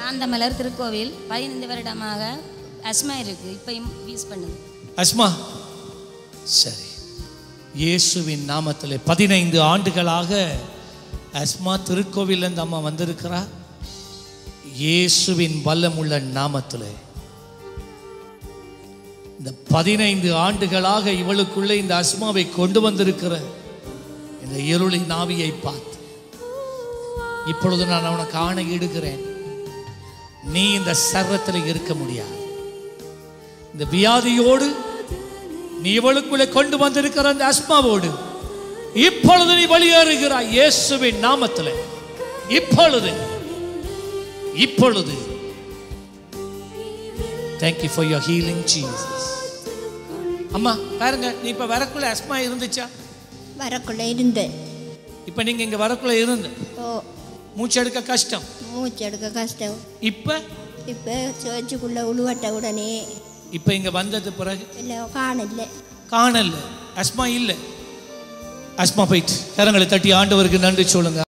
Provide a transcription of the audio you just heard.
சாந்தமலர் திருக்கோவில் பதினைந்து வருடமாக அஸ்மா இருக்கு இப்பயும் யூஸ் பண்ணுது அஸ்மா சரி இயேசுவின் நாமத்தில் பதினைந்து ஆண்டுகளாக அஸ்மா திருக்கோவில் அந்த அம்மா வந்திருக்கிறா இயேசுவின் வல்லமுள்ள நாமத்தில் இந்த பதினைந்து ஆண்டுகளாக இவளுக்குள்ளே இந்த அஸ்மாவை கொண்டு வந்திருக்கிற இந்த இருளின் ஆவியை பார்த்து இப்பொழுது நான் அவனை காண இடுகிறேன் நீ இந்த சர்வத்தில் இருக்க முடியாது இந்த வியாதியோடு நீ இவளுக்குள்ளே கொண்டு வந்திருக்கிற அந்த அஸ்மாவோடு இப்பொழுது நீ வெளியேறுகிறாய் இயேசுவின் நாமத்தில் இப்பொழுது இப்பொழுது thank you for your healing Jesus அம்மா பாருங்க நீ இப்ப வரக்குள்ள அஸ்மா இருந்துச்சா வரக்குள்ள இருந்தேன் இப்ப நீங்க இங்க வரக்குள்ள இருந்து ஓ மூச்சு எடுக்க கஷ்டம் மூச்சு எடுக்க கஷ்டம் இப்ப இப்போ சேர்ச்சுக்குள்ளே உழுவட்ட உடனே இப்ப இங்க வந்தது பிறகு இல்லை காணல காணல அஸ்மா இல்ல அஸ்மா போயிட்டு கரங்களை தட்டி ஆண்டவருக்கு நன்றி சொல்லுங்க